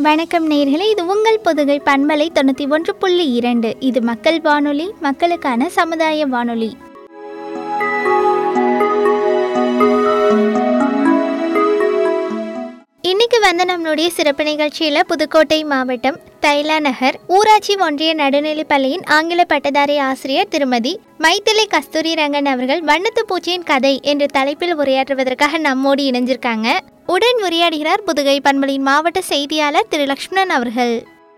வணக்கம் நேர்களே இது உங்கள் பொதுகை பண்பலை தொண்ணூற்றி ஒன்று புள்ளி இரண்டு இது மக்கள் வானொலி மக்களுக்கான சமுதாய வானொலி இன்னைக்கு வந்து நம்மளுடைய சிறப்பு நிகழ்ச்சியில் புதுக்கோட்டை மாவட்டம் தைலா நகர் ஊராட்சி ஒன்றிய நடுநிலைப் பள்ளியின் ஆங்கில பட்டதாரி ஆசிரியர் திருமதி மைத்திலி கஸ்தூரி ரங்கன் அவர்கள் வண்ணத்து பூச்சியின் கதை என்ற தலைப்பில் உரையாற்றுவதற்காக நம்மோடு இணைஞ்சிருக்காங்க உடன் உரையாடுகிறார் புதுகை பண்பலின் மாவட்ட செய்தியாளர் திரு லக்ஷ்மணன் அவர்கள்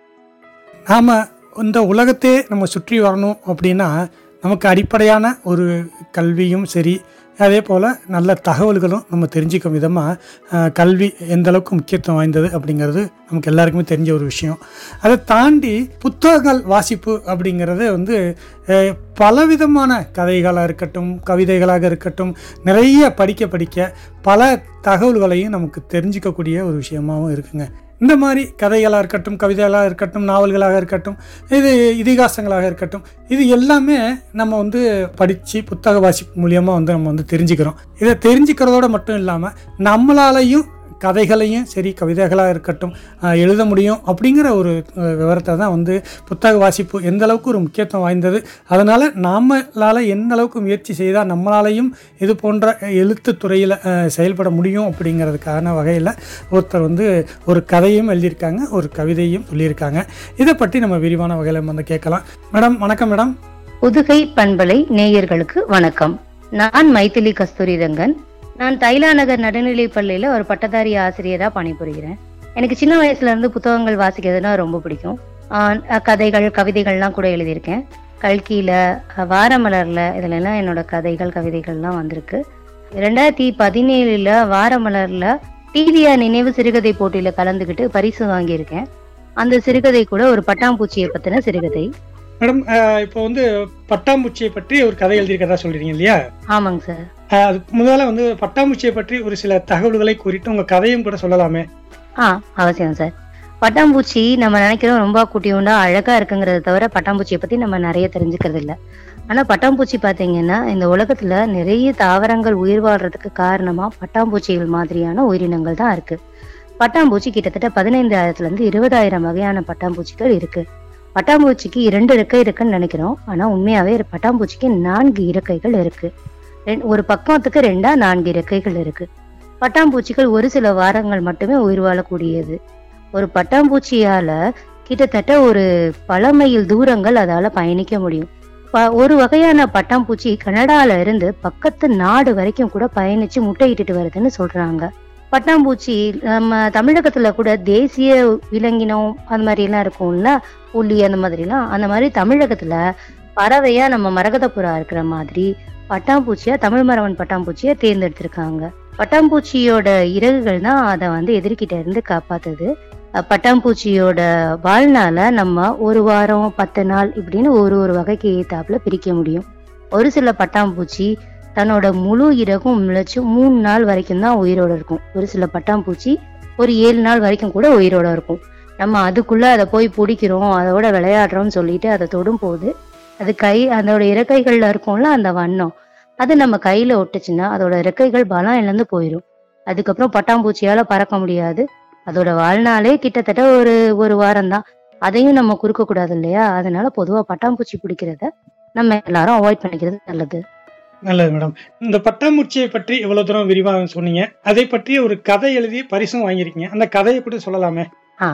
நாம் இந்த உலகத்தையே நம்ம சுற்றி வரணும் அப்படின்னா நமக்கு அடிப்படையான ஒரு கல்வியும் சரி அதே போல் நல்ல தகவல்களும் நம்ம தெரிஞ்சுக்கும் விதமாக கல்வி எந்த அளவுக்கு முக்கியத்துவம் வாய்ந்தது அப்படிங்கிறது நமக்கு எல்லாருக்குமே தெரிஞ்ச ஒரு விஷயம் அதை தாண்டி புத்தகங்கள் வாசிப்பு அப்படிங்கிறது வந்து அஹ், பலவிதமான கதைகளாக இருக்கட்டும் கவிதைகளாக இருக்கட்டும் நிறைய படிக்க படிக்க பல தகவல்களையும் நமக்கு தெரிஞ்சிக்கக்கூடிய ஒரு விஷயமாகவும் இருக்குங்க இந்த மாதிரி கதைகளாக இருக்கட்டும் கவிதைகளாக இருக்கட்டும் நாவல்களாக இருக்கட்டும் இது இதிகாசங்களாக இருக்கட்டும் இது எல்லாமே நம்ம வந்து படித்து புத்தக வாசிப்பு மூலியமாக வந்து நம்ம வந்து தெரிஞ்சுக்கிறோம் இதை தெரிஞ்சுக்கிறதோட மட்டும் இல்லாமல் நம்மளாலையும் கதைகளையும் சரி கவிதைகளாக இருக்கட்டும் ஆஹ், எழுத முடியும் அப்படிங்கிற ஒரு அஹ், விவரத்தை தான் வந்து புத்தக வாசிப்பு எந்த அளவுக்கு ஒரு முக்கியத்துவம் வாய்ந்தது அதனால் நம்மளால் எந்த அளவுக்கு முயற்சி செய்தால் நம்மளாலையும் இது போன்ற எழுத்து துறையில் செயல்பட முடியும் அப்படிங்கிறதுக்கான வகையில் ஒருத்தர் வந்து ஒரு கதையும் எழுதியிருக்காங்க ஒரு கவிதையும் சொல்லியிருக்காங்க இதை பற்றி நம்ம விரிவான வகையில் வந்து கேட்கலாம் மேடம் வணக்கம் மேடம் புதுகை பண்பலை நேயர்களுக்கு வணக்கம் நான் மைதிலி கஸ்தூரி ரங்கன் நான் தைலாநகர் நடுநிலைப் பள்ளியில ஒரு பட்டதாரி ஆசிரியரா பணிபுரிகிறேன் எனக்கு சின்ன வயசுல இருந்து புத்தகங்கள் வாசிக்கிறதுனா ரொம்ப பிடிக்கும் ஆஹ் கதைகள் கவிதைகள்லாம் கூட எழுதியிருக்கேன் கல்கியில அஹ் வாரமலர்ல இதுல எல்லாம் என்னோட கதைகள் கவிதைகள்லாம் வந்திருக்கு ரெண்டாயிரத்தி பதினேழுல வாரமலர்ல டிவிஆர் நினைவு சிறுகதை போட்டியில கலந்துக்கிட்டு பரிசு வாங்கியிருக்கேன் அந்த சிறுகதை கூட ஒரு பட்டாம்பூச்சியை பத்தின சிறுகதை மேடம் இப்போ வந்து பட்டாம்பூச்சியை பற்றி ஒரு கதை எழுதியிருக்கிறதா சொல்றீங்க இல்லையா ஆமாங்க சார் அஹ், அது முதல்ல வந்து பட்டாம்பூச்சியை பற்றி ஒரு சில தகவல்களை கூறிட்டு உங்கள் கதையும் கூட சொல்லலாமே ஆ அவசியம் சார் பட்டாம்பூச்சி நம்ம நினைக்கிறோம் ரொம்ப குட்டியுண்டா அழகா இருக்குங்கிறத தவிர பட்டாம்பூச்சியை பத்தி நம்ம நிறைய தெரிஞ்சுக்கிறது இல்ல ஆனா பட்டாம்பூச்சி பாத்தீங்கன்னா இந்த உலகத்துல நிறைய தாவரங்கள் உயிர் வாழ்றதுக்கு காரணமா பட்டாம்பூச்சிகள் மாதிரியான உயிரினங்கள் தான் இருக்கு பட்டாம்பூச்சி கிட்டத்தட்ட பதினைந்தாயிரத்துல இருந்து இருபதாயிரம் வகையான பட்டாம்பூச்சிகள் இருக்கு பட்டாம்பூச்சிக்கு இரண்டு இறக்கை இருக்குன்னு நினைக்கிறோம் ஆனா உண்மையாவே பட்டாம்பூச்சிக்கு நான்கு இறக்கைகள் இருக்கு ரெண்- ஒரு பக்கத்துக்கு ரெண்டா நான்கு இறக்கைகள் இருக்கு பட்டாம்பூச்சிகள் ஒரு சில வாரங்கள் மட்டுமே உயிர் வாழக்கூடியது ஒரு பட்டாம்பூச்சியால கிட்டத்தட்ட ஒரு பல மைல் தூரங்கள் அதால பயணிக்க முடியும் ப- ஒரு வகையான பட்டாம்பூச்சி கனடால இருந்து பக்கத்து நாடு வரைக்கும் கூட பயணிச்சு முட்டையிட்டுட்டு வருதுன்னு சொல்றாங்க பட்டாம்பூச்சி நம்ம தமிழகத்துல கூட தேசிய விலங்கினம் அந்த மாதிரி எல்லாம் இருக்கும்ல புலி அந்த மாதிரிலாம் அந்த மாதிரி தமிழகத்துல பறவையா நம்ம மரகதப்புறா இருக்கிற மாதிரி பட்டாம்பூச்சியா தமிழ் மரவன் பட்டாம்பூச்சியா தேர்ந்தெடுத்திருக்காங்க பட்டாம்பூச்சியோட இறகுகள் தான் அதை வந்து எதிர்கிட்ட இருந்து காப்பாத்துது அஹ் பட்டாம்பூச்சியோட வாழ்நாள நம்ம ஒரு வாரம் பத்து நாள் இப்படின்னு ஒரு ஒரு வகைக்கு ஏத்தாப்புல பிரிக்க முடியும் ஒரு சில பட்டாம்பூச்சி தன்னோட முழு இறகும் முளைச்சு மூணு நாள் வரைக்கும் தான் உயிரோட இருக்கும் ஒரு சில பட்டாம்பூச்சி ஒரு ஏழு நாள் வரைக்கும் கூட உயிரோட இருக்கும் நம்ம அதுக்குள்ள அதை போய் பிடிக்கிறோம் அதோட விளையாடுறோம்னு சொல்லிட்டு அதை தொடும் போது அது கை அதோட இறக்கைகள்ல இருக்கும்ல அந்த வண்ணம் அது நம்ம கையில ஒட்டுச்சுன்னா அதோட இறக்கைகள் பலம் இழந்து போயிடும் அதுக்கப்புறம் பட்டாம்பூச்சியால பறக்க முடியாது அதோட வாழ்நாளே கிட்டத்தட்ட ஒரு ஒரு வாரம் தான் அதையும் நம்ம குறுக்க கூடாது இல்லையா அதனால பொதுவா பட்டாம்பூச்சி பிடிக்கிறத நம்ம எல்லாரும் அவாய்ட் பண்ணிக்கிறது நல்லது நல்லது மேடம் இந்த பட்டாம்பூச்சியை பற்றி இவ்வளவு தூரம் விரிவாக சொன்னீங்க அதை பற்றி ஒரு கதை எழுதி பரிசும் வாங்கியிருக்கீங்க அந்த கதையை கூட சொல்லலாமே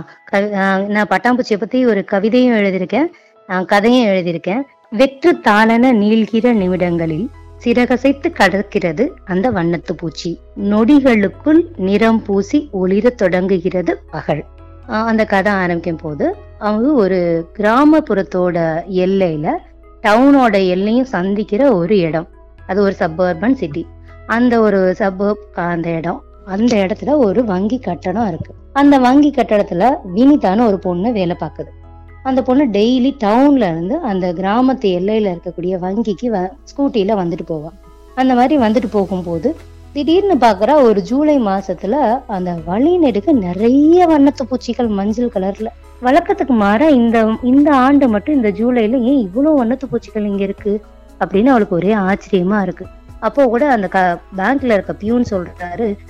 க- ஆஹ் நான் பட்டாம்பூச்சியை பத்தி ஒரு கவிதையும் எழுதியிருக்கேன் ஆஹ் கதையும் எழுதியிருக்கேன் வெற்று தாளன நீள்கிற நிமிடங்களில் சிறகசைத்து கடக்கிறது அந்த வண்ணத்து பூச்சி நொடிகளுக்குள் நிறம் பூசி ஒளிரத் தொடங்குகிறது பகல் ஆஹ் அந்த கதை ஆரம்பிக்கும் போது அவங்க ஒரு கிராமப்புறத்தோட எல்லையில டவுனோட எல்லையும் சந்திக்கிற ஒரு இடம் அது ஒரு சப்பர்பன் சிட்டி அந்த ஒரு சப்பர்ப் அந்த இடம் அந்த இடத்துல ஒரு வங்கி கட்டடம் இருக்கு அந்த வங்கி கட்டடத்துல வினிதான்னு ஒரு பொண்ணு வேலை பார்க்குது அந்த பொண்ணு டெய்லி டவுன்ல இருந்து அந்த கிராமத்து எல்லையில இருக்கக்கூடிய வங்கிக்கு வ ஸ்கூட்டில வந்துட்டு போவா அந்த மாதிரி வந்துட்டு போகும்போது திடீர்னு பாக்குறா ஒரு ஜூலை மாசத்துல அந்த வழி நெடுக நிறைய வண்ணத்து பூச்சிகள் மஞ்சள் கலர்ல வழக்கத்துக்கு மாறா இந்த இந்த ஆண்டு மட்டும் இந்த ஜூலைல ஏன் இவ்வளவு வண்ணத்து பூச்சிகள் இங்க இருக்கு அப்படின்னு அவளுக்கு ஒரே ஆச்சரியமா இருக்கு அப்போ கூட அந்த க பேங்க்ல இருக்க பியூன் சொல்றாரு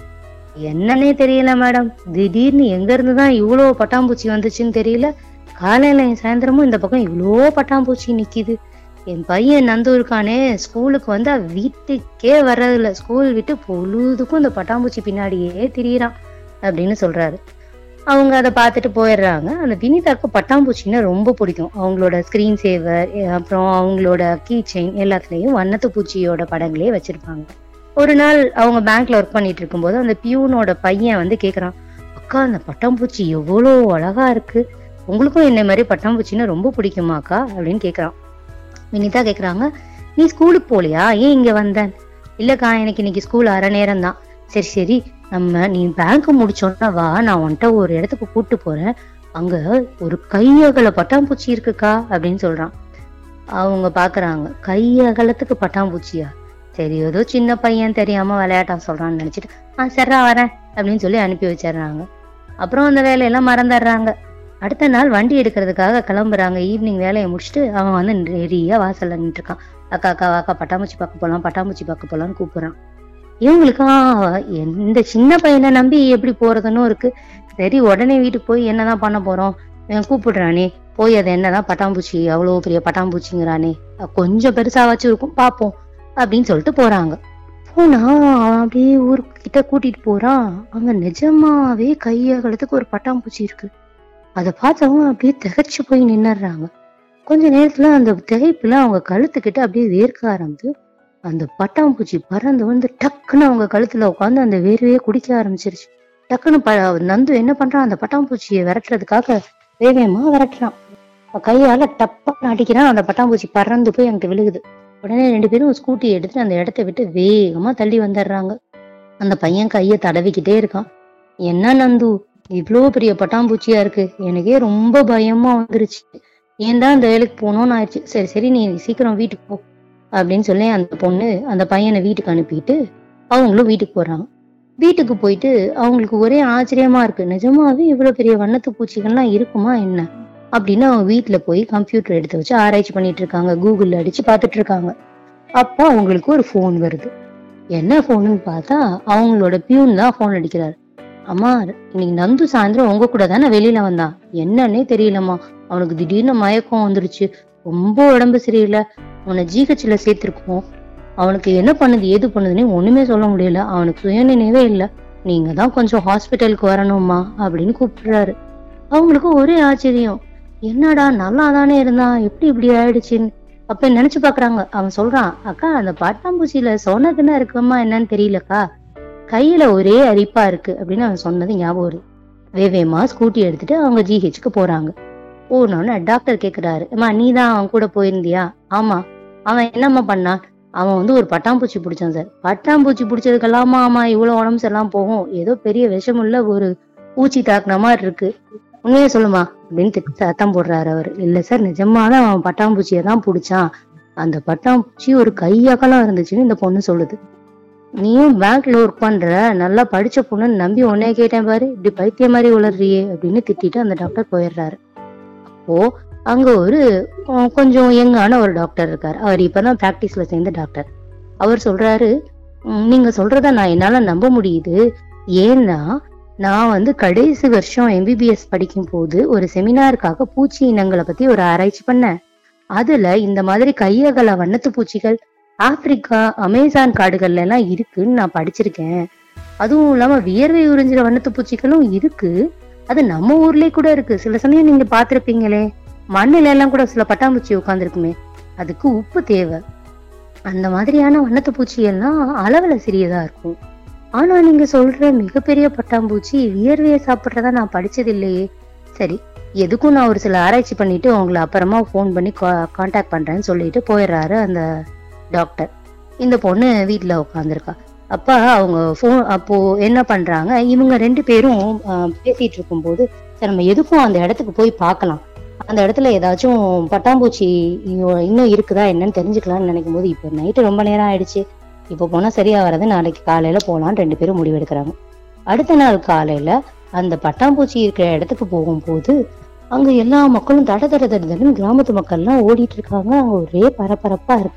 என்னன்னே தெரியல மேடம் திடீர்னு எங்க இருந்து தான் இவ்வளோ பட்டாம்பூச்சி வந்துச்சுன்னு தெரியல காலையில சாயந்தரமும் இந்த பக்கம் இவ்வளோ பட்டாம்பூச்சி நிக்குது என் பையன் நந்து இருக்கானே ஸ்கூலுக்கு வந்தா வீட்டுக்கே வர்றதில்ல ஸ்கூல் விட்டு பொழுதுக்கும் இந்த பட்டாம்பூச்சி பின்னாடியே திரியிறான் அப்படின்னு சொல்றாரு அவங்க அதை பார்த்துட்டு போயிடுறாங்க அந்த வினிதாக்கு பட்டாம்பூச்சின்னா ரொம்ப பிடிக்கும் அவங்களோட ஸ்கிரீன் சேவர் அப்புறம் அவங்களோட கீ செயின் எல்லாத்துலேயும் வண்ணத்து பூச்சியோட படங்களே வச்சிருப்பாங்க ஒரு நாள் அவங்க பேங்க்ல ஒர்க் பண்ணிட்டு இருக்கும்போது அந்த பியூனோட பையன் வந்து கேக்குறான் அக்கா அந்த பட்டாம்பூச்சி எவ்வளோ அழகா இருக்கு உங்களுக்கும் என்ன மாதிரி பட்டாம்பூச்சின்னா ரொம்ப பிடிக்குமாக்கா அப்படின்னு கேக்குறான் வினிதா கேக்குறாங்க நீ ஸ்கூலுக்கு போகலையா ஏன் இங்க வந்தேன் இல்லக்கா எனக்கு இன்னைக்கு ஸ்கூல் அரை நேரம் தான் சரி சரி நம்ம நீ பேங்க் முடிச்சோன்னா வா நான் உன்கிட்ட ஒரு இடத்துக்கு கூட்டு போறேன் அங்க ஒரு கையகல பட்டாம்பூச்சி இருக்குக்கா அப்படின்னு சொல்றான் அவங்க பாக்குறாங்க கையகலத்துக்கு பட்டாம்பூச்சியா சரி ஏதோ சின்ன பையன் தெரியாம விளையாட்டா சொல்றான்னு நினைச்சிட்டு ஆ சரிடா வரேன் அப்படின்னு சொல்லி அனுப்பி வச்சிடுறாங்க அப்புறம் அந்த வேலையெல்லாம் மறந்துடுறாங்க அடுத்த நாள் வண்டி எடுக்கிறதுக்காக கிளம்புறாங்க ஈவினிங் வேலையை முடிச்சுட்டு அவன் வந்து ரெடியா வாசல்ல நின்றுட்டு இருக்கான் அக்கா அக்கா அக்கா பட்டாம்பூச்சி பார்க்க போலாம் பட்டாம்பூச்சி பார்க்க போலாம்னு கூப்பிடுறான் இவங்களுக்கு ஆ, இந்த சின்ன பையனை நம்பி எப்படி போறதுன்னு இருக்கு சரி உடனே வீட்டுக்கு போய் என்னதான் பண்ண போறோம் இவன் கூப்பிடுறானே போய் அது என்னதான் பட்டாம்பூச்சி அவ்வளோ பெரிய பட்டாம்பூச்சிங்கிறானே அஹ் கொஞ்சம் பெருசாவாச்சும் இருக்கும் பார்ப்போம் அப்படின்னு சொல்லிட்டு போறாங்க போனா அவன் அப்படியே ஊருக்கிட்ட கூட்டிட்டு போறான் அங்க நிஜமாவே கையகலத்துக்கு ஒரு பட்டாம்பூச்சி இருக்கு அதை பார்த்தவங்க அப்படியே திகைச்சு போய் நின்னுடுறாங்க கொஞ்ச நேரத்துல அந்த திகைப்புல அவங்க கழுத்துக்கிட்ட அப்படியே வேர்க்க ஆரம்பிச்சு அந்த பட்டாம்பூச்சி பறந்து வந்து டக்குன்னு அவங்க கழுத்துல உட்காந்து அந்த வேர்வையே குடிக்க ஆரம்பிச்சிருச்சு டக்குன்னு ப நந்து என்ன பண்றான் அந்த பட்டாம்பூச்சியை விரட்டுறதுக்காக வேகமா விரட்டுறான் அவன் கையால டப்பான்னு அடிக்கிறான் அந்த பட்டாம்பூச்சி பறந்து போய் அங்கிட்டு விழுகுது உடனே ரெண்டு பேரும் ஸ்கூட்டி எடுத்துட்டு அந்த இடத்த விட்டு வேகமா தள்ளி வந்துடுறாங்க அந்த பையன் கையை தடவிக்கிட்டே இருக்கான் என்ன நந்து இவ்வளோ பெரிய பட்டாம்பூச்சியா இருக்கு எனக்கே ரொம்ப பயமா வந்துருச்சு ஏன்டா இந்த வேலைக்கு போகணும்னு ஆயிடுச்சு சரி சரி நீ சீக்கிரம் வீட்டுக்கு போ அப்படின்னு சொல்லி அந்த பொண்ணு அந்த பையனை வீட்டுக்கு அனுப்பிட்டு அவங்களும் வீட்டுக்கு போறாங்க வீட்டுக்கு போயிட்டு அவங்களுக்கு ஒரே ஆச்சரியமா இருக்கு நிஜமாவே இவ்வளவு பெரிய வண்ணத்து பூச்சிகள்லாம் இருக்குமா என்ன அப்படின்னு அவங்க வீட்டுல போய் கம்ப்யூட்டர் எடுத்து வச்சு ஆராய்ச்சி பண்ணிட்டு இருக்காங்க கூகுள்ல அடிச்சு பார்த்துட்டு இருக்காங்க அப்போ அவங்களுக்கு ஒரு ஃபோன் வருது என்ன ஃபோனுன்னு பார்த்தா அவங்களோட பியூன் தான் ஃபோன் அடிக்கிறாரு அம்மா இன்னைக்கு நந்து சாயந்தரம் உங்க கூட தானே வெளியில வந்தான் என்னன்னே தெரியலம்மா அவனுக்கு திடீர்னு மயக்கம் வந்துருச்சு ரொம்ப உடம்பு சரியில்லை அவனை ஜிஹெச்ல சேர்த்திருக்கோம் அவனுக்கு என்ன பண்ணுது ஏது பண்ணுதுன்னு ஒண்ணுமே சொல்ல முடியல அவனுக்கு சுயநினைவே இல்லை நீங்க தான் கொஞ்சம் ஹாஸ்பிட்டலுக்கு வரணும்மா அப்படின்னு கூப்பிடுறாரு அவங்களுக்கு ஒரே ஆச்சரியம் என்னடா நல்லா தானே இருந்தான் எப்படி இப்படி ஆயிடுச்சுன்னு அப்ப நினைச்சு பாக்குறாங்க அவன் சொல்றான் அக்கா அந்த பட்டாம்பூச்சியில சொன்னதுன்னா இருக்குமா என்னன்னு தெரியலக்கா கையில ஒரே அரிப்பா இருக்கு அப்படின்னு அவன் சொன்னது ஞாபகம் வருது வேவேமா ஸ்கூட்டி எடுத்துட்டு அவங்க ஜிஹெச்க்கு போறாங்க போனோன்னு டாக்டர் கேக்குறாரு அம்மா நீ தான் அவன் கூட போயிருந்தியா ஆமா அவன் என்னம்மா பண்ணான் அவன் வந்து ஒரு பட்டாம்பூச்சி பிடிச்சான் சார் பட்டாம்பூச்சி பிடிச்சதுக்கெல்லாமா ஆமா இவ்வளவு உடம்பு எல்லாம் போகும் ஏதோ பெரிய விஷமுள்ள ஒரு பூச்சி தாக்குன மாதிரி இருக்கு உண்மையை சொல்லுமா அப்படின்னு திட்டு சத்தம் போடுறாரு அவர் இல்ல சார் நிஜமாதான் அவன் பட்டாம்பூச்சியை தான் பிடிச்சான் அந்த பட்டாம்பூச்சி ஒரு கையகலம் இருந்துச்சுன்னு இந்த பொண்ணு சொல்லுது நீயும் பேங்க்ல ஒர்க் பண்ற நல்லா படிச்ச பொண்ணுன்னு நம்பி உன்னே கேட்டேன் பாரு இப்படி பைத்திய மாதிரி உளறியே அப்படின்னு திட்டிட்டு அந்த டாக்டர் போயிடுறாரு அப்போ அங்க ஒரு அஹ், கொஞ்சம் யங்கான ஒரு டாக்டர் இருக்கார் அவர் இப்பதான் பிராக்டிஸ்ல சேர்ந்த டாக்டர் அவர் சொல்றாரு "ம், நீங்க சொல்றத நான் என்னால நம்ப முடியுது ஏன்னா நான் வந்து கடைசி வருஷம் எம்பிபிஎஸ் படிக்கும் போது ஒரு செமினாருக்காக பூச்சி இனங்களை பத்தி ஒரு ஆராய்ச்சி பண்ணேன் அதுல இந்த மாதிரி கையகல வண்ணத்து பூச்சிகள் ஆப்பிரிக்கா அமேசான் காடுகள்ல எல்லாம் இருக்குன்னு நான் படிச்சிருக்கேன் அதுவும் இல்லாம வியர்வை உறிஞ்சிற வண்ணத்து பூச்சிகளும் இருக்கு அது நம்ம ஊர்லயே கூட இருக்கு சில சமயம் நீங்க பாத்திருப்பீங்களே மண்ணுல எல்லாம் கூட சில பட்டாம்பூச்சி உட்காந்துருக்குமே அதுக்கு உப்பு தேவை அந்த மாதிரியான வண்ணத்து பூச்சி எல்லாம் அளவுல சிறியதா இருக்கும் ஆனா நீங்க சொல்ற மிகப்பெரிய பட்டாம்பூச்சி வியர்வையை சாப்பிடுறதா நான் படிச்சது இல்லையே சரி எதுக்கும் நான் ஒரு சில ஆராய்ச்சி பண்ணிட்டு உங்களை அப்புறமா ஃபோன் பண்ணி காண்டாக்ட் பண்றேன்னு சொல்லிட்டு போயிடுறாரு அந்த டாக்டர் இந்த பொண்ணு வீட்டுல உட்காந்துருக்கா அப்ப அவங்க ஃபோன் அப்போ என்ன பண்றாங்க இவங்க ரெண்டு பேரும் ஆஹ், பேசிட்டு இருக்கும்போது சரி நம்ம எதுக்கும் அந்த இடத்துக்கு போய் பார்க்கலாம் அந்த இடத்துல ஏதாச்சும் பட்டாம்பூச்சி இன்னும் இன்னும் இருக்குதா என்னன்னு தெரிஞ்சுக்கலாம்னு நினைக்கும் போது இப்போ நைட்டு ரொம்ப நேரம் ஆயிடுச்சு இப்போ போனா சரியா வராது நாளைக்கு காலையில போலாம்னு ரெண்டு பேரும் முடிவெடுக்கிறாங்க அடுத்த நாள் காலையில அந்த பட்டாம்பூச்சி இருக்கிற இடத்துக்கு போகும்போது அங்க எல்லா மக்களும் தட தட தட தடன்னு கிராமத்து மக்கள்லாம் ஓடிட்டு இருக்காங்க அங்க ஒரே பரபரப்பா இருக்கு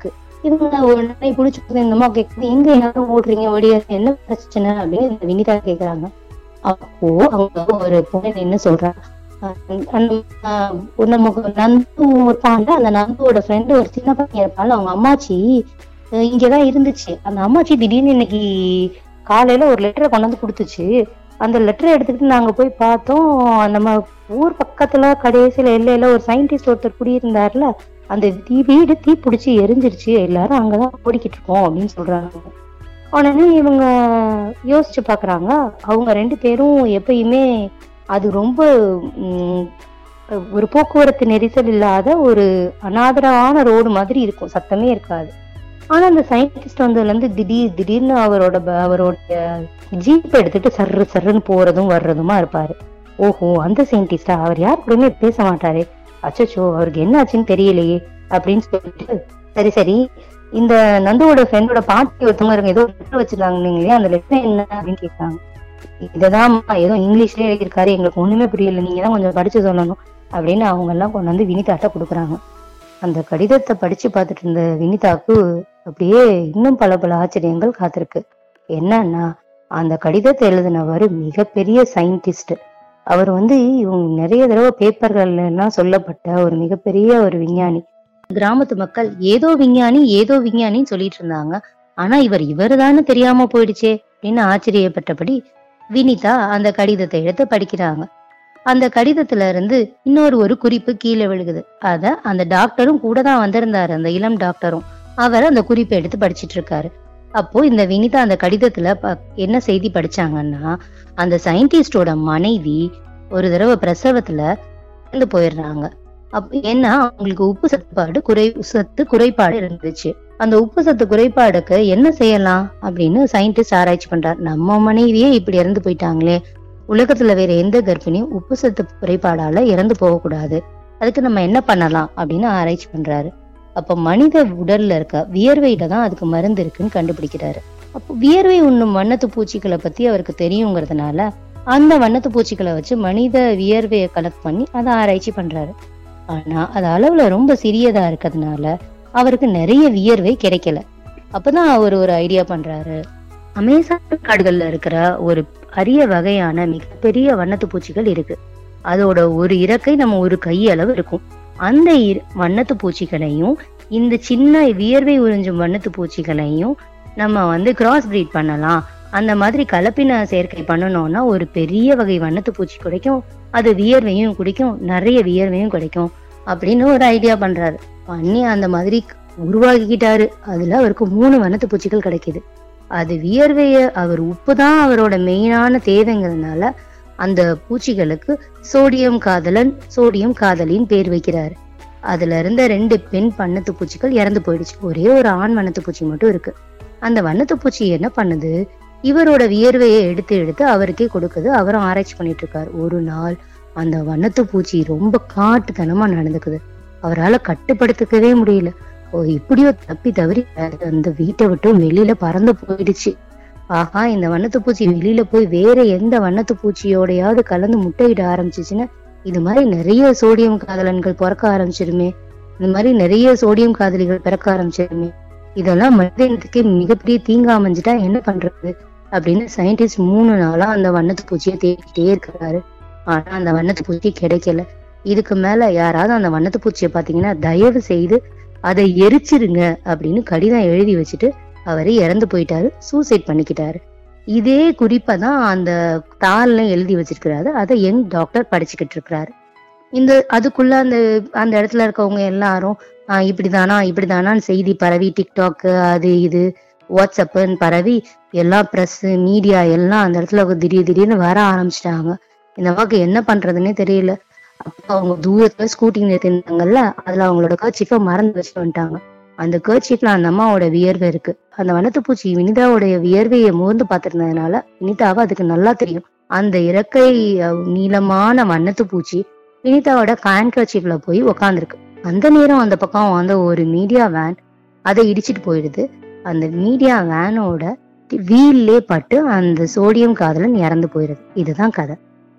இவங்க உடனே பிடிச்சி இந்த அம்மா கேக்குது எங்க எல்லாரும் ஓடுறீங்க ஓடியாரு என்ன பிரச்சனை அப்படின்னு இந்த வினிதா கேக்குறாங்க அப்போ அவங்க ஒரு பொண்ணு என்ன சொல்றாங்க அஹ் அந்த அஹ் ஒரு நமக்கு நந்து இருப்பான்ல அந்த நந்துவோட ஃப்ரெண்டு ஒரு சின்ன பையன் இருப்பான்ல அவங்க அம்மாச்சி அஹ் இங்கதான் இருந்துச்சு அந்த அம்மாச்சி திடீர்னு இன்னைக்கு காலையில ஒரு லெட்டரை கொண்டு வந்து கொடுத்துச்சு அந்த லெட்டரை எடுத்துக்கிட்டு நாங்க போய் பார்த்தோம் நம்ம ஊர் பக்கத்துல கடைசியில எல்லையில ஒரு சயின்டிஸ்ட் ஒருத்தர் குடியிருந்தாருல அந்த தீ வீடு தீ பிடிச்சி எரிஞ்சிருச்சு எல்லாரும் அங்கதான் ஓடிக்கிட்டு இருக்கோம் அப்படின்னு சொல்றாங்க உடனே இவங்க யோசிச்சு பாக்குறாங்க அவங்க ரெண்டு பேரும் எப்பயுமே அது ரொம்ப உம், ஒரு போக்குவரத்து நெரிசல் இல்லாத ஒரு அனாதரவான ரோடு மாதிரி இருக்கும் சத்தமே இருக்காது ஆனா அந்த சயின்டிஸ்ட் வந்ததுல இருந்து திடீர் திடீர்னு அவரோட ப- அவரோட ஜீப் எடுத்துட்டு சர்ரு சர்ருன்னு போறதும் வர்றதுமா இருப்பாரு ஓஹோ அந்த சயின்டிஸ்டா அவர் யார் கூடயுமே பேச மாட்டாரே அச்சச்சோ அவருக்கு என்ன ஆச்சுன்னு தெரியலையே அப்படின்னு சொல்லிட்டு சரி சரி இந்த நந்துவோட ஃப்ரெண்டோட பாட்டி ஒருத்தவங்க இருங்க ஏதோ லெட்டர் வச்சிருந்தாங்க இல்லையா அந்த லெட்டர் என்ன அப்படின்னு கேட்காங்க இததான் ஏதோ இங்கிலீஷ்லயே எழுதியிருக்காரு எங்களுக்கு ஒண்ணுமே புரியல நீங்க தான் கொஞ்சம் படிச்சு சொல்லணும் அப்படின்னு அவங்க எல்லாம் கொண்டு வந்து வினிதாட்ட கொடுக்குறாங்க அந்த கடிதத்தை படிச்சு பார்த்துட்டு இருந்த வினிதாக்கு அப்படியே இன்னும் பல பல ஆச்சரியங்கள் காத்திருக்கு என்னன்னா அந்த கடிதத்தை எழுதினவர் மிகப்பெரிய சயின்டிஸ்ட் அவர் வந்து இவங்க நிறைய தடவை பேப்பர்கள்ல எல்லாம் சொல்லப்பட்ட ஒரு மிகப்பெரிய ஒரு விஞ்ஞானி கிராமத்து மக்கள் ஏதோ விஞ்ஞானி ஏதோ விஞ்ஞானின்னு சொல்லிட்டு இருந்தாங்க ஆனா இவர் இவருதான்னு தெரியாம போயிடுச்சே அப்படின்னு ஆச்சரியப்பட்டபடி வினிதா அந்த கடிதத்தை எடுத்து படிக்கிறாங்க அந்த கடிதத்துல இருந்து இன்னொரு ஒரு குறிப்பு கீழே விழுகுது அத அந்த டாக்டரும் கூட தான் வந்திருந்தாரு அந்த இளம் டாக்டரும் அவர் அந்த குறிப்பை எடுத்து படிச்சிட்டு இருக்காரு அப்போ இந்த வினிதா அந்த கடிதத்துல ப- என்ன செய்தி படிச்சாங்கன்னா அந்த சயின்டிஸ்டோட மனைவி ஒரு தடவை பிரசவத்துல இறந்து போயிடுறாங்க அப் ஏன்னா அவங்களுக்கு உப்பு சத்துப்பாடு குறை சத்து குறைபாடு இருந்துச்சு அந்த உப்பு சத்து குறைபாடுக்கு என்ன செய்யலாம் அப்படின்னு சயின்டிஸ்ட் ஆராய்ச்சி பண்றாரு நம்ம மனைவியே இப்படி இறந்து போயிட்டாங்களே உலகத்துல வேற எந்த கர்ப்பிணியும் உப்பு சத்து குறைபாடால இறந்து போகக்கூடாது அதுக்கு நம்ம என்ன பண்ணலாம் அப்படின்னு ஆராய்ச்சி பண்றாரு அப்ப மனித உடல்ல இருக்க வியர்வையில தான் அதுக்கு மருந்து இருக்குன்னு கண்டுபிடிக்கிறாரு அப்போ வியர்வை உண்ணும் வண்ணத்து பூச்சிகளை பத்தி அவருக்கு தெரியுங்கிறதுனால அந்த வண்ணத்து பூச்சிகளை வச்சு மனித வியர்வையை கலெக்ட் பண்ணி அதை ஆராய்ச்சி பண்றாரு ஆனா அது அளவுல ரொம்ப சிறியதா இருக்கிறதுனால அவருக்கு நிறைய வியர்வை கிடைக்கல அப்பதான் அவர் ஒரு ஐடியா பண்றாரு அமேசான் காடுகள்ல இருக்கிற ஒரு அரிய வகையான மிகப்பெரிய வண்ணத்து பூச்சிகள் இருக்கு அதோட ஒரு இறக்கை நம்ம ஒரு கையளவு இருக்கும் அந்த இர- வண்ணத்து பூச்சிகளையும் இந்த சின்ன வியர்வை உறிஞ்சும் வண்ணத்து பூச்சிகளையும் நம்ம வந்து கிராஸ் பிரீட் பண்ணலாம் அந்த மாதிரி கலப்பின சேர்க்கை பண்ணணும்னா ஒரு பெரிய வகை வண்ணத்து பூச்சி கிடைக்கும் அது வியர்வையும் குடிக்கும் நிறைய வியர்வையும் கிடைக்கும் அப்படின்னு ஒரு ஐடியா பண்றாரு பண்ணி அந்த மாதிரி உருவாக்கிக்கிட்டாரு அதுல அவருக்கு மூணு வண்ணத்து பூச்சிகள் கிடைக்குது அது வியர்வைய அவர் உப்பு தான் அவரோட மெயினான தேவைங்கிறதுனால அந்த பூச்சிகளுக்கு சோடியம் காதலன் சோடியம் காதலின்னு பேர் வைக்கிறாரு அதுல இருந்த ரெண்டு பெண் வண்ணத்து பூச்சிகள் இறந்து போயிடுச்சு ஒரே ஒரு ஆண் வண்ணத்து பூச்சி மட்டும் இருக்கு அந்த வண்ணத்து பூச்சி என்ன பண்ணுது இவரோட வியர்வையை எடுத்து எடுத்து அவருக்கே கொடுக்குது அவரும் ஆராய்ச்சி பண்ணிட்டு இருக்காரு ஒரு நாள் அந்த வண்ணத்து பூச்சி ரொம்ப காட்டுத்தனமா நடந்துக்குது அவரால கட்டுப்படுத்திக்கவே முடியல ஓ இப்படியோ தப்பி தவறி அந்த வீட்டை விட்டு வெளியில பறந்து போயிடுச்சு ஆஹா இந்த வண்ணத்து பூச்சி வெளியில போய் வேற எந்த வண்ணத்து பூச்சியோடையாவது கலந்து முட்டையிட ஆரம்பிச்சிச்சுன்னா இது மாதிரி நிறைய சோடியம் காதலன்கள் பிறக்க ஆரம்பிச்சிருமே இந்த மாதிரி நிறைய சோடியம் காதலிகள் பிறக்க ஆரம்பிச்சிருமே இதெல்லாம் மனிதனுக்கு மிகப்பெரிய தீங்கா அமைஞ்சிட்டா என்ன பண்றது அப்படின்னு சயின்டிஸ்ட் மூணு நாளா அந்த வண்ணத்து பூச்சியை தேடிக்கிட்டே இருக்கிறாரு ஆனா அந்த வண்ணத்து பூச்சி கிடைக்கல இதுக்கு மேல யாராவது அந்த வண்ணத்து பூச்சியை பாத்தீங்கன்னா தயவு செய்து அதை எரிச்சிருங்க அப்படின்னு கடிதம் எழுதி வச்சுட்டு அவரு இறந்து போயிட்டாரு சூசைட் பண்ணிக்கிட்டாரு இதே குறிப்பை தான் அந்த தாள்ல எழுதி வச்சிருக்கிறாரு அதை யங் டாக்டர் படிச்சுக்கிட்டு இருக்கிறாரு இந்த அதுக்குள்ள அந்த அந்த இடத்துல இருக்கவங்க எல்லாரும் ஆஹ் இப்படிதானா இப்படிதானான்னு செய்தி பரவி டிக்டாக் அது இது வாட்ஸ்அப்புன்னு பரவி எல்லா ப்ரெஸ் மீடியா எல்லாம் அந்த இடத்துல திடீர் திடீர்னு வர ஆரம்பிச்சிட்டாங்க இந்த வாக்கு என்ன பண்றதுன்னே தெரியல அப்போ அவங்க தூரத்துல ஸ்கூட்டி நிறுத்திருந்தாங்கல்ல அதுல அவங்களோட கர்ச்சிஃபை மறந்து வச்சுட்டு வந்துட்டாங்க அந்த கர்ச்சிஃப்ல அந்த அம்மாவோட வியர்வை இருக்கு அந்த வனத்துப்பூச்சி வினிதாவுடைய வியர்வையை முகந்து பார்த்திருந்ததுனால வினிதாவை அதுக்கு நல்லா தெரியும் அந்த இறக்கை அஹ், நீளமான வண்ணத்து பூச்சி வினிதாவோட ஹேண்ட் கர்ச்சிஃப்ல போய் உக்காந்துருக்கு அந்த நேரம் அந்த பக்கம் வந்த ஒரு மீடியா வேன் அதை இடிச்சிட்டு போயிடுது அந்த மீடியா வேனோட வீல்லே பட்டு அந்த சோடியம் காதலன் இறந்து போயிடுது இதுதான் கதை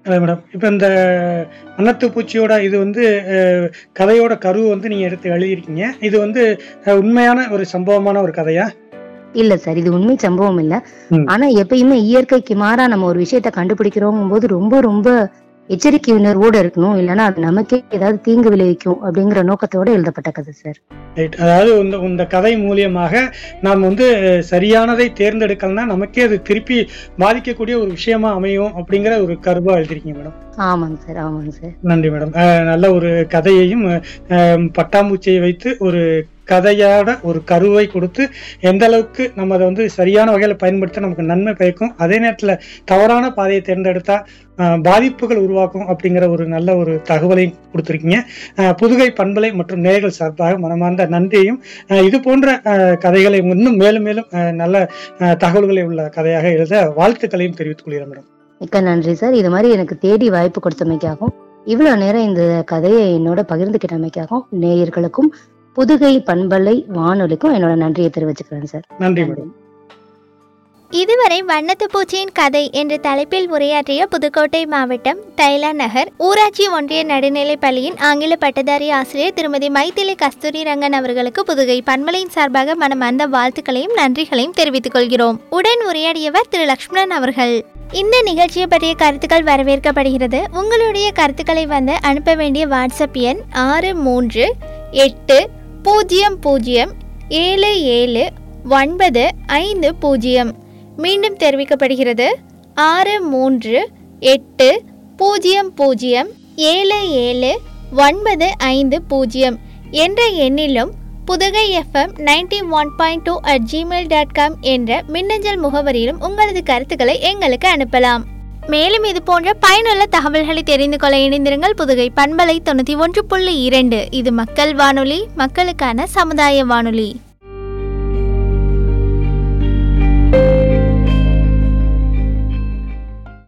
அதே மேடம் இப்போ இந்த வண்ணத்து பூச்சியோட இது வந்து அஹ், கதையோட கருவை வந்து நீங்கள் எடுத்து எழுதியிருக்கீங்க இது வந்து அஹ், உண்மையான ஒரு சம்பவமான ஒரு கதையா இல்ல சார் இது உண்மை சம்பவம் இல்ல ம். ஆனா எப்பயுமே இயற்கைக்கு மாறா நம்ம ஒரு விஷயத்த கண்டுபிடிக்கிறோங்கும் போது ரொம்ப ரொம்ப எச்சரிக்கை உணர்வோட இருக்கணும் இல்லைன்னா அது நமக்கே ஏதாவது தீங்கு விளைவிக்கும் அப்படிங்கிற நோக்கத்தோட எழுதப்பட்ட கதை சார் ரைட் அதாவது இந்த இந்த கதை மூலியமாக நாம் வந்து அஹ், சரியானதை தேர்ந்தெடுக்கலன்னா நமக்கே அது திருப்பி பாதிக்கக்கூடிய ஒரு விஷயமா அமையும் அப்படிங்கிற ஒரு கருவா எழுதிருக்கீங்க மேடம் ஆமாங்க சார் ஆமாங்க சார் நன்றி மேடம் அஹ், நல்ல ஒரு கதையையும் அஹ், பட்டாம்பூச்சியை வைத்து ஒரு கதையோட ஒரு கருவை கொடுத்து எந்த அளவுக்கு நம்ம அதை வந்து சரியான வகையில் பயன்படுத்த நமக்கு நன்மை பயக்கும் அதே நேரத்தில் தவறான பாதையை தேர்ந்தெடுத்தா அஹ், பாதிப்புகள் உருவாக்கும் அப்படிங்கிற ஒரு நல்ல ஒரு தகவலையும் கொடுத்துருக்கீங்க அஹ், புதுகை பண்பலை மற்றும் நேயர்கள் சார்பாக மனமார்ந்த நன்றியையும் அஹ், இது போன்ற அஹ், கதைகளை இன்னும் மேலும் மேலும் அஹ், நல்ல அஹ், தகவல்களை உள்ள கதையாக எழுத வாழ்த்துக்களையும் தெரிவித்துக் கொள்கிறேன் மேடம் மிக்க நன்றி சார் இது மாதிரி எனக்கு தேடி வாய்ப்பு கொடுத்தமைக்காகவும் இவ்வளவு நேரம் இந்த கதையை என்னோட பகிர்ந்துக்கிட்டமைக்காகவும் நேயர்களுக்கும் புதுகை பண்பலை வானொலிக்கும் என்னோட நன்றியை தெரிவிச்சுக்கிறேன் சார் நன்றி மேடம் இதுவரை வண்ணத்து பூச்சியின் கதை என்ற தலைப்பில் உரையாற்றிய புதுக்கோட்டை மாவட்டம் தைலா நகர் ஊராட்சி ஒன்றிய நடுநிலைப் பள்ளியின் ஆங்கில பட்டதாரி ஆசிரியர் திருமதி மைத்திலி கஸ்தூரி ரங்கன் அவர்களுக்கு புதுகை பண்பலையின் சார்பாக மனமார்ந்த வாழ்த்துக்களையும் நன்றிகளையும் தெரிவித்துக் கொள்கிறோம் உடன் உரையாடியவர் திரு லக்ஷ்மணன் அவர்கள் இந்த நிகழ்ச்சியை பற்றிய கருத்துக்கள் வரவேற்கப்படுகிறது உங்களுடைய கருத்துக்களை வந்து அனுப்ப வேண்டிய வாட்ஸ்அப் எண் ஆறு மூன்று எட்டு பூஜ்ஜியம் பூஜ்ஜியம் ஏழு ஏழு ஒன்பது ஐந்து பூஜ்ஜியம் மீண்டும் தெரிவிக்கப்படுகிறது ஆறு மூன்று எட்டு பூஜ்ஜியம் பூஜ்ஜியம் ஏழு ஏழு ஒன்பது ஐந்து பூஜ்ஜியம் என்ற எண்ணிலும் Pudugai FM ninety one point two at Gmail dot com என்ற மின்னஞ்சல் முகவரியிலும் உங்களது கருத்துக்களை எங்களுக்கு அனுப்பலாம் மேலும் இது போன்ற பயனுள்ள தகவல்களை தெரிந்து கொள்ள இணைந்திருங்கள் புதுகை பண்பலை தொண்ணூற்றி ஒன்று புள்ளி இரண்டு இது மக்கள் வானொலி மக்களுக்கான சமுதாய வானொலி